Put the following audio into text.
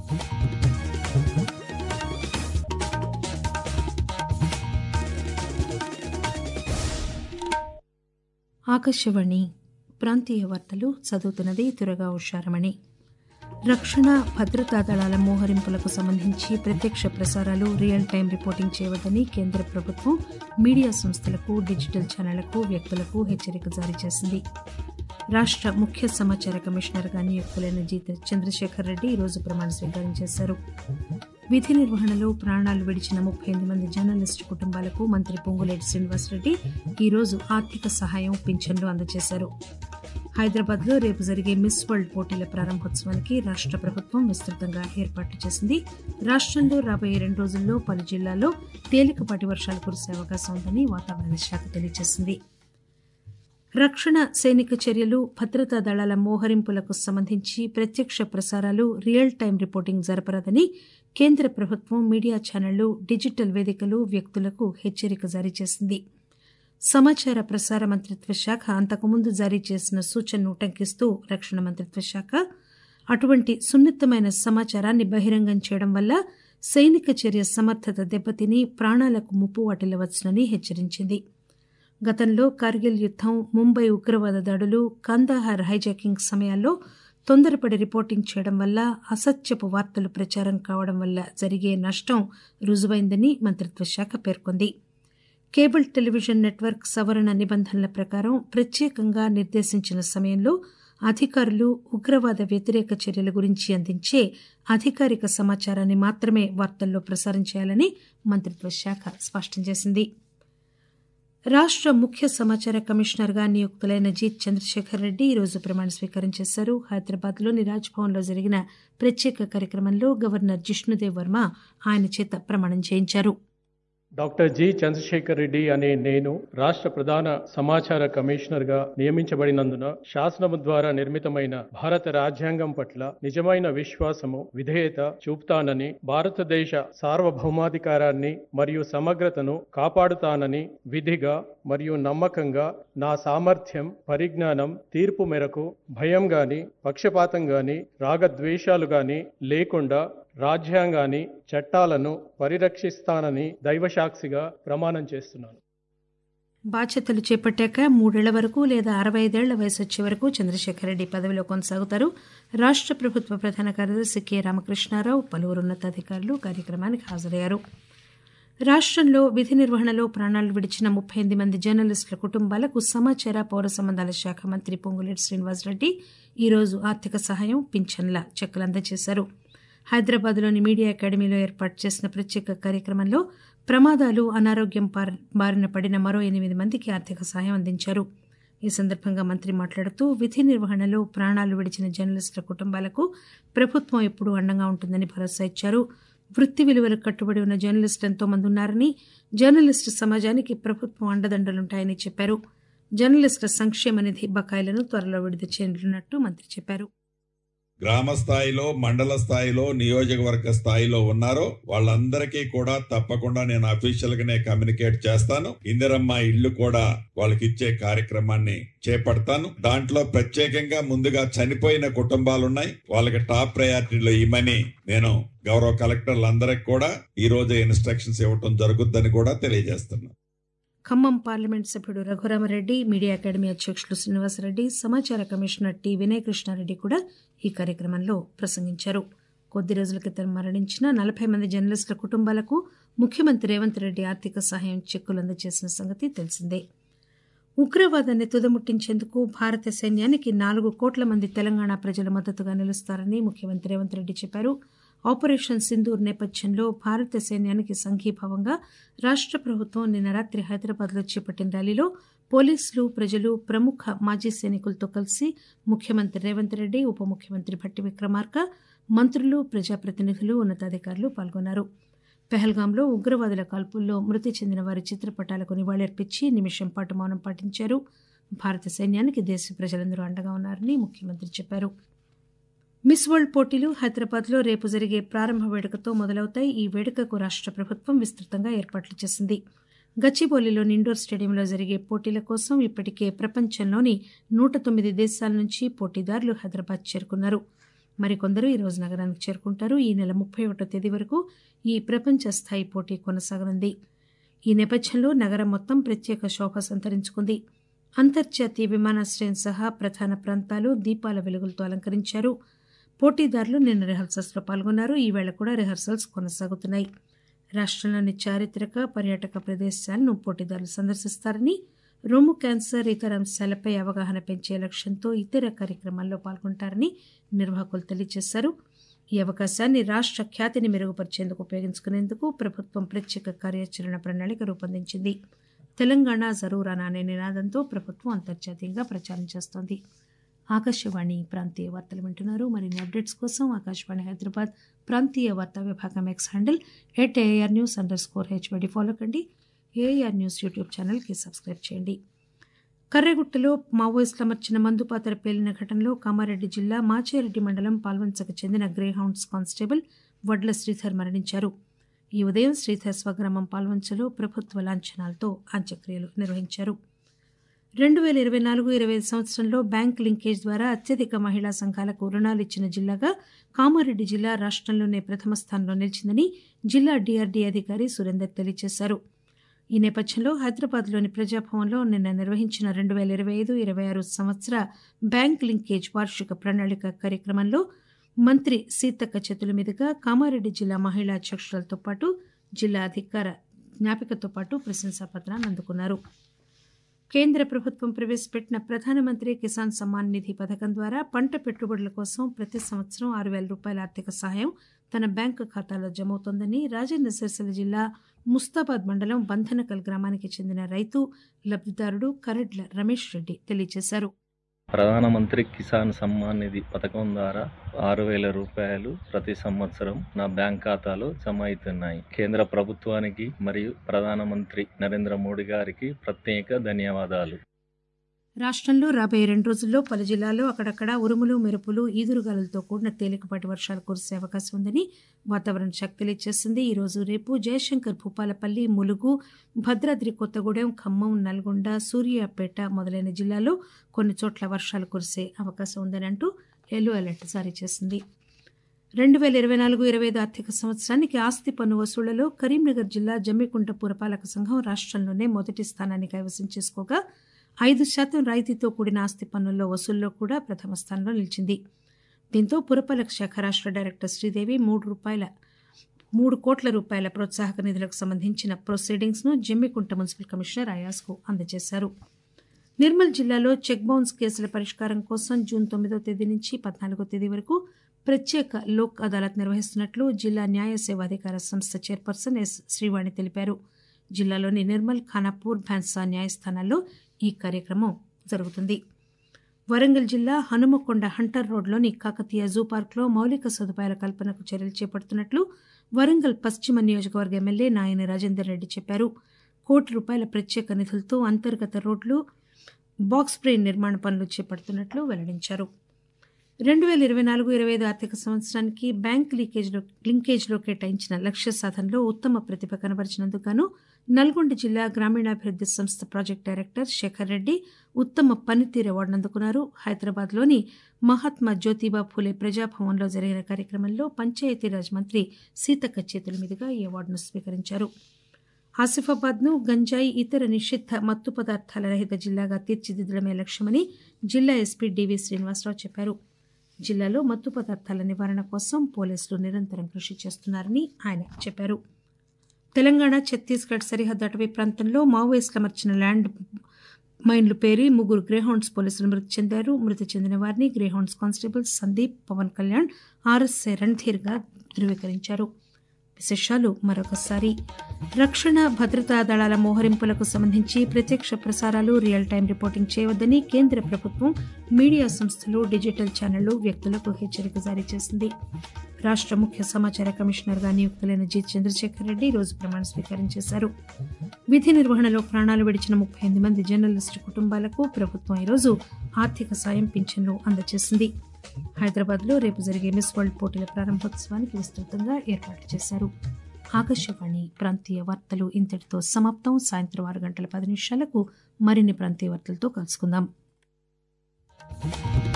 ఆకాశవాణి ప్రాంతీయ వార్తలు చదువుతున్నది తురగా ఉషారమణి రక్షణ భద్రతా దళాల మోహరింపులకు సంబంధించి ప్రత్యక్ష ప్రసారాలు రియల్ టైం రిపోర్టింగ్ చేయవద్దని కేంద్ర ప్రభుత్వం మీడియా సంస్థలకు డిజిటల్ ఛానళ్లకు వ్యక్తులకు హెచ్చరిక జారీ చేసింది రాష్ట ముఖ్య సమాచార కమిషనర్గా నియుక్తులైన జీత చంద్రశేఖర్ రెడ్డి ఈరోజు ప్రమాణ స్వీకారం చేశారు విధి నిర్వహణలో ప్రాణాలు విడిచిన ముప్పై ఎనిమిది మంది జర్నలిస్టు కుటుంబాలకు మంత్రి పొంగులేటి శ్రీనివాసరెడ్డి ఈరోజు ఆర్థిక సహాయం పింఛన్లు అందజేశారు హైదరాబాద్ లో రేపు జరిగే మిస్ వరల్డ్ పోటీల ప్రారంభోత్సవానికి రాష్ట ప్రభుత్వం విస్తృతంగా ఏర్పాట్లు చేసింది రాష్టంలో రాబోయే రెండు రోజుల్లో పలు జిల్లాల్లో తేలికపాటి వర్షాలు కురిసే అవకాశం ఉందని వాతావరణ శాఖ తెలియజేసింది రక్షణ సైనిక చర్యలు భద్రతా దళాల మోహరింపులకు సంబంధించి ప్రత్యక్ష ప్రసారాలు రియల్ టైం రిపోర్టింగ్ జరపరాదని కేంద్ర ప్రభుత్వం మీడియా ఛానళ్లు డిజిటల్ వేదికలు వ్యక్తులకు హెచ్చరిక జారీ చేసింది సమాచార ప్రసార మంత్రిత్వ శాఖ అంతకుముందు జారీ చేసిన సూచనను ఉటంకిస్తూ రక్షణ మంత్రిత్వ శాఖ అటువంటి సున్నితమైన సమాచారాన్ని బహిరంగం చేయడం వల్ల సైనిక చర్య సమర్థత దెబ్బతిని ప్రాణాలకు ముప్పు వాటిల్లవచ్చునని హెచ్చరించింది గతంలో కార్గిల్ యుద్దం ముంబై ఉగ్రవాద దాడులు కందాహార్ హైజాకింగ్ సమయాల్లో తొందరపడి రిపోర్టింగ్ చేయడం వల్ల అసత్యపు వార్తలు ప్రచారం కావడం వల్ల జరిగే నష్టం రుజువైందని మంత్రిత్వ శాఖ పేర్కొంది కేబుల్ టెలివిజన్ నెట్వర్క్ సవరణ నిబంధనల ప్రకారం ప్రత్యేకంగా నిర్దేశించిన సమయంలో అధికారులు ఉగ్రవాద వ్యతిరేక చర్యల గురించి అందించే అధికారిక సమాచారాన్ని మాత్రమే వార్తల్లో ప్రసారం చేయాలని మంత్రిత్వ శాఖ స్పష్టం చేసింది రాష్ట ముఖ్య సమాచార కమిషనర్గా నియుక్తులైన జీత్ చంద్రశేఖర్ రెడ్డి ఈరోజు ప్రమాణ స్వీకారం చేశారు హైదరాబాద్లోని రాజ్భవన్లో జరిగిన ప్రత్యేక కార్యక్రమంలో గవర్నర్ జిష్ణుదేవ్ వర్మ ఆయన చేత ప్రమాణం చేయించారు డాక్టర్ జి చంద్రశేఖర్ రెడ్డి అనే నేను రాష్ట్ర ప్రధాన సమాచార కమిషనర్ గా నియమించబడినందున శాసనము ద్వారా నిర్మితమైన భారత రాజ్యాంగం పట్ల నిజమైన విశ్వాసము విధేయత చూపుతానని భారతదేశ సార్వభౌమాధికారాన్ని మరియు సమగ్రతను కాపాడుతానని విధిగా మరియు నమ్మకంగా నా సామర్థ్యం పరిజ్ఞానం తీర్పు మేరకు భయం గాని పక్షపాతం గాని రాగద్వేషాలు గాని లేకుండా రాజ్యాంగాన్ని చట్టాలను పరిరక్షిస్తానని దైవసాక్షిగా ప్రమాణం చేస్తున్నాను బాధ్యతలు చేపట్టాక మూడేళ్ల వరకు లేదా అరవై ఐదేళ్ల వయసు వచ్చే వరకు చంద్రశేఖర్ రెడ్డి పదవిలో కొనసాగుతారు రాష్ట ప్రభుత్వ ప్రధాన కార్యదర్శి కె రామకృష్ణారావు పలువురు ఉన్నతాధికారులు కార్యక్రమానికి హాజరయ్యారు రాష్టంలో విధి నిర్వహణలో ప్రాణాలు విడిచిన ముప్పై ఎనిమిది మంది జర్నలిస్టుల కుటుంబాలకు సమాచార పౌర సంబంధాల శాఖ మంత్రి పొంగులేటి శ్రీనివాసరెడ్డి ఈరోజు ఆర్థిక సహాయం పింఛన్ల చెక్కులు అందజేశారు హైదరాబాద్లోని మీడియా అకాడమీలో ఏర్పాటు చేసిన ప్రత్యేక కార్యక్రమంలో ప్రమాదాలు అనారోగ్యం బారిన పడిన మరో ఎనిమిది మందికి ఆర్థిక సహాయం అందించారు ఈ సందర్భంగా మంత్రి మాట్లాడుతూ విధి నిర్వహణలో ప్రాణాలు విడిచిన జర్నలిస్టుల కుటుంబాలకు ప్రభుత్వం ఎప్పుడూ అండగా ఉంటుందని భరోసా ఇచ్చారు వృత్తి విలువలకు కట్టుబడి ఉన్న జర్నలిస్టులు ఎంతో మంది ఉన్నారని జర్నలిస్టు సమాజానికి ప్రభుత్వం అండదండలుంటాయని చెప్పారు జర్నలిస్టుల సంక్షేమ నిధి బకాయిలను త్వరలో విడుదల చేయనున్నట్టు మంత్రి చెప్పారు గ్రామ స్థాయిలో మండల స్థాయిలో నియోజకవర్గ స్థాయిలో ఉన్నారో వాళ్ళందరికీ కూడా తప్పకుండా నేను అఫీషియల్ గానే కమ్యూనికేట్ చేస్తాను ఇందిరమ్మ ఇళ్లు కూడా వాళ్ళకి ఇచ్చే కార్యక్రమాన్ని చేపడతాను దాంట్లో ప్రత్యేకంగా ముందుగా చనిపోయిన కుటుంబాలు ఉన్నాయి వాళ్ళకి టాప్ ప్రయారిటీలో ఇమ్మని నేను గౌరవ కలెక్టర్లందరికి కూడా ఈ రోజు ఇన్స్ట్రక్షన్స్ ఇవ్వటం జరుగుద్దని కూడా తెలియజేస్తున్నాను ఖమ్మం పార్లమెంట్ సభ్యుడు రఘురామరెడ్డి మీడియా అకాడమీ అధ్యక్షులు శ్రీనివాసరెడ్డి సమాచార కమిషనర్ టి వినయ్ కృష్ణారెడ్డి కూడా ఈ కార్యక్రమంలో ప్రసంగించారు కొద్ది రోజుల క్రితం మరణించిన నలభై మంది జర్నలిస్టుల కుటుంబాలకు ముఖ్యమంత్రి రేవంత్ రెడ్డి ఆర్థిక సహాయం చెక్కులు అందజేసిన సంగతి తెలిసిందే ఉగ్రవాదాన్ని తుదముట్టించేందుకు భారత సైన్యానికి నాలుగు కోట్ల మంది తెలంగాణ ప్రజలు మద్దతుగా నిలుస్తారని ముఖ్యమంత్రి రేవంత్ రెడ్డి చెప్పారు ఆపరేషన్ సింధూర్ నేపథ్యంలో భారత సైన్యానికి సంఘీభావంగా రాష్ట ప్రభుత్వం నిన్న రాత్రి హైదరాబాద్లో చేపట్టిన ర్యాలీలో పోలీసులు ప్రజలు ప్రముఖ మాజీ సైనికులతో కలిసి ముఖ్యమంత్రి రేవంత్ రెడ్డి ఉప ముఖ్యమంత్రి భట్టి విక్రమార్క మంత్రులు ప్రజాప్రతినిధులు ఉన్నతాధికారులు పాల్గొన్నారు పెహల్గాంలో ఉగ్రవాదుల కాల్పుల్లో మృతి చెందిన వారి చిత్రపటాలకు నివాళులర్పించి నిమిషం పాటు మౌనం పాటించారు భారత సైన్యానికి దేశ ప్రజలందరూ అండగా ఉన్నారని ముఖ్యమంత్రి చెప్పారు మిస్ వరల్డ్ పోటీలు హైదరాబాద్లో రేపు జరిగే ప్రారంభ వేడుకతో మొదలవుతాయి ఈ వేడుకకు రాష్ట ప్రభుత్వం విస్తృతంగా ఏర్పాట్లు చేసింది గచ్చిబౌలిలోని ఇండోర్ స్టేడియంలో జరిగే పోటీల కోసం ఇప్పటికే ప్రపంచంలోని నూట తొమ్మిది దేశాల నుంచి పోటీదారులు హైదరాబాద్ చేరుకున్నారు మరికొందరు ఈరోజు నగరానికి చేరుకుంటారు ఈ నెల ముప్పై ఒకటో తేదీ వరకు ఈ ప్రపంచ స్థాయి పోటీ కొనసాగనుంది ఈ నేపథ్యంలో నగరం మొత్తం ప్రత్యేక శోభ సంతరించుకుంది అంతర్జాతీయ విమానాశ్రయం సహా ప్రధాన ప్రాంతాలు దీపాల వెలుగులతో అలంకరించారు పోటీదారులు నిన్న రిహర్సల్స్లో పాల్గొన్నారు ఈవేళ కూడా రిహర్సల్స్ కొనసాగుతున్నాయి రాష్ట్రంలోని చారిత్రక పర్యాటక ప్రదేశాలను పోటీదారులు సందర్శిస్తారని రొమ్ము క్యాన్సర్ ఇతర అంశాలపై అవగాహన పెంచే లక్ష్యంతో ఇతర కార్యక్రమాల్లో పాల్గొంటారని నిర్వాహకులు తెలియజేశారు ఈ అవకాశాన్ని రాష్ట్ర ఖ్యాతిని మెరుగుపరిచేందుకు ఉపయోగించుకునేందుకు ప్రభుత్వం ప్రత్యేక కార్యాచరణ ప్రణాళిక రూపొందించింది తెలంగాణ జరూరానా అనే నినాదంతో ప్రభుత్వం అంతర్జాతీయంగా ప్రచారం చేస్తోంది ఆకాశవాణి ప్రాంతీయ వార్తలు వింటున్నారు మరిన్ని అప్డేట్స్ కోసం ఆకాశవాణి హైదరాబాద్ ప్రాంతీయ వార్తా విభాగం X handle at AR news underscore HYD follow కండి ఏఆర్ న్యూస్ యూట్యూబ్ ఛానల్కి సబ్స్క్రైబ్ చేయండి కర్రెగుట్టలో మావోయిస్టులు అమర్చిన మందుపాత్ర పేలిన ఘటనలో కామారెడ్డి జిల్లా మాచేరెడ్డి మండలం పాల్వంచకు చెందిన గ్రేహౌండ్స్ కానిస్టేబుల్ వడ్ల శ్రీధర్ మరణించారు ఈ ఉదయం శ్రీధర్ స్వగ్రామం పాల్వంచలో ప్రభుత్వ లాంఛనాలతో అంత్యక్రియలు నిర్వహించారు రెండు వేల ఇరవై నాలుగు ఇరవై ఐదు సంవత్సరంలో బ్యాంక్ లింకేజ్ ద్వారా అత్యధిక మహిళా సంఘాలకు రుణాలు ఇచ్చిన జిల్లాగా కామారెడ్డి జిల్లా రాష్ట్రంలోనే ప్రథమ స్థానంలో నిలిచిందని జిల్లా డిఆర్డీ అధికారి సురేందర్ తెలియజేశారు ఈ నేపథ్యంలో హైదరాబాద్లోని ప్రజాభవన్లో నిన్న నిర్వహించిన రెండు వేల ఇరవై ఐదు ఇరవై ఆరు సంవత్సర బ్యాంక్ లింకేజ్ వార్షిక ప్రణాళిక కార్యక్రమంలో మంత్రి సీతక్క చేతుల మీదుగా కామారెడ్డి జిల్లా మహిళా అధ్యక్షులతో పాటు జిల్లా అధికార జ్ఞాపికతో పాటు ప్రశంసా పత్రాన్ని అందుకున్నారు కేంద్ర ప్రభుత్వం ప్రవేశపెట్టిన ప్రధానమంత్రి కిసాన్ సమ్మాన్ నిధి పథకం ద్వారా పంట పెట్టుబడుల కోసం ప్రతి సంవత్సరం ఆరు వేల రూపాయల ఆర్థిక సహాయం తన బ్యాంకు ఖాతాలో జమవుతోందని రాజన్న సిరిసిల్ల జిల్లా ముస్తాబాద్ మండలం బంధనకల్ గ్రామానికి చెందిన రైతు లబ్దిదారుడు కరెడ్ల రమేష్ రెడ్డి తెలియజేశారు ప్రధానమంత్రి కిసాన్ సమ్మాన్ నిధి పథకం ద్వారా ఆరు వేల రూపాయలు ప్రతి సంవత్సరం నా బ్యాంక్ ఖాతాలో జమ అవుతున్నాయి కేంద్ర ప్రభుత్వానికి మరియు ప్రధానమంత్రి నరేంద్ర మోడీ గారికి ప్రత్యేక ధన్యవాదాలు రాష్ట్రంలో రాబోయే రెండు రోజుల్లో పలు జిల్లాల్లో అక్కడక్కడ ఉరుములు మెరుపులు ఈదురుగాలులతో కూడిన తేలికపాటి వర్షాలు కురిసే అవకాశం ఉందని వాతావరణ శాఖ తెలియజేసింది ఈ రోజు రేపు జయశంకర్ భూపాలపల్లి ములుగు భద్రాద్రి కొత్తగూడెం ఖమ్మం నల్గొండ సూర్యాపేట మొదలైన జిల్లాల్లో కొన్ని చోట్ల వర్షాలు కురిసే అవకాశం ఉందని అంటూ ఎల్లో అలర్ట్ జారీ చేసింది రెండు వేల ఇరవై నాలుగు ఇరవై ఐదు ఆర్థిక సంవత్సరానికి ఆస్తి పన్ను వసూళ్లలో కరీంనగర్ జిల్లా జమ్మికుంట పురపాలక సంఘం రాష్ట్రంలోనే మొదటి స్థానాన్ని కైవసం చేసుకోగా ఐదు శాతం రాయితీతో కూడిన ఆస్తి పన్నుల్లో వసూల్లో కూడా ప్రథమ స్థానంలో నిలిచింది దీంతో పురపాలక శాఖ రాష్ట్ర డైరెక్టర్ శ్రీదేవి మూడు రూపాయల మూడు కోట్ల రూపాయల ప్రోత్సాహక నిధులకు సంబంధించిన ప్రొసీడింగ్స్ ను జమ్మికుంట మున్సిపల్ కమిషనర్ అయాస్కు అందజేశారు నిర్మల్ జిల్లాలో చెక్ బౌన్స్ కేసుల పరిష్కారం కోసం జూన్ తొమ్మిదో తేదీ నుంచి పద్నాలుగో తేదీ వరకు ప్రత్యేక లోక్ అదాలత్ నిర్వహిస్తున్నట్లు జిల్లా న్యాయ సేవాధికార సంస్థ చైర్పర్సన్ ఎస్ శ్రీవాణి తెలిపారు జిల్లాలోని నిర్మల్ ఖానాపూర్ భ్యాన్సా న్యాయస్థానాల్లో ఈ కార్యక్రమం జరుగుతుంది వరంగల్ జిల్లా హనుమకొండ హంటర్ రోడ్లోని కాకతీయ జూ పార్క్లో మౌలిక సదుపాయాల కల్పనకు చర్యలు చేపడుతున్నట్లు వరంగల్ పశ్చిమ నియోజకవర్గ ఎమ్మెల్యే నాయని రాజేందర్ రెడ్డి చెప్పారు కోటి రూపాయల ప్రత్యేక నిధులతో అంతర్గత రోడ్లు బాక్స్ బ్రెయిన్ నిర్మాణ పనులు చేపడుతున్నట్లు వెల్లడించారు రెండు వేల ఇరవై నాలుగు ఇరవై ఐదు ఆర్థిక సంవత్సరానికి బ్యాంక్ లీకేజ్లో లింకేజ్లో కేటాయించిన లక్ష్య సాధనలో ఉత్తమ ప్రతిభ కనబరిచినందుకు గాను నల్గొండ జిల్లా గ్రామీణాభివృద్ధి సంస్థ ప్రాజెక్ట్ డైరెక్టర్ శేఖర్ రెడ్డి ఉత్తమ పనితీరు అవార్డును అందుకున్నారు హైదరాబాద్లోని మహాత్మా జ్యోతిబా ఫూలే ప్రజాభవన్లో జరిగిన కార్యక్రమంలో పంచాయతీరాజ్ మంత్రి సీతక్క చేతుల మీదుగా ఈ అవార్డును స్వీకరించారు ఆసిఫాబాద్ను గంజాయి ఇతర నిషిద్ధ మత్తు పదార్థాల రహిత జిల్లాగా తీర్చిదిద్దడమే లక్ష్యమని జిల్లా ఎస్పీ డివి శ్రీనివాసరావు చెప్పారు జిల్లాలో మత్తు పదార్థాల నివారణ కోసం పోలీసులు నిరంతరం కృషి చేస్తున్నారని ఆయన చెప్పారు తెలంగాణ ఛత్తీస్గఢ్ సరిహద్దు అటవీ ప్రాంతంలో మావోయిస్టులు అమర్చిన ల్యాండ్ మైన్లు పేరి ముగ్గురు గ్రేహౌండ్స్ పోలీసులు మృతి చెందారు మృతి చెందిన వారిని Greyhounds constable Sandeep Pawan Kalyan RSI Randhir గా ధృవీకరించారు విశేషాలు మరొకసారి రక్షణ భద్రతా దళాల మోహరింపులకు సంబంధించి ప్రత్యక్ష ప్రసారాలు రియల్ టైం రిపోర్టింగ్ చేయవద్దని కేంద్ర ప్రభుత్వం మీడియా సంస్థలు డిజిటల్ ఛానళ్లు వ్యక్తులకు హెచ్చరిక జారీ చేసింది రాష్ట్ర ముఖ్య సమాచార కమిషనర్గా నియుక్తులైన జి చంద్రశేఖర్ రెడ్డి ఈ రోజు ప్రమాణ స్వీకారం చేశారు విధి నిర్వహణలో ప్రాణాలు విడిచిన ముప్పై ఎనిమిది మంది జర్నలిస్టు కుటుంబాలకు ప్రభుత్వం ఈరోజు ఆర్థిక సాయం పింఛన్లు అందజేసింది హైదరాబాద్ లో రేపు జరిగే మిస్ వరల్డ్ పోటీల ప్రారంభోత్సవానికి విస్తృతంగా ఏర్పాట్లు చేశారు ఆకాశవాణి ప్రాంతీయ వార్తలు ఇంతటితో సమాప్తం సాయంత్రం ఆరు గంటల పది నిమిషాలకు మరిన్ని ప్రాంతీయ వార్తలతో కలుసుకుందాం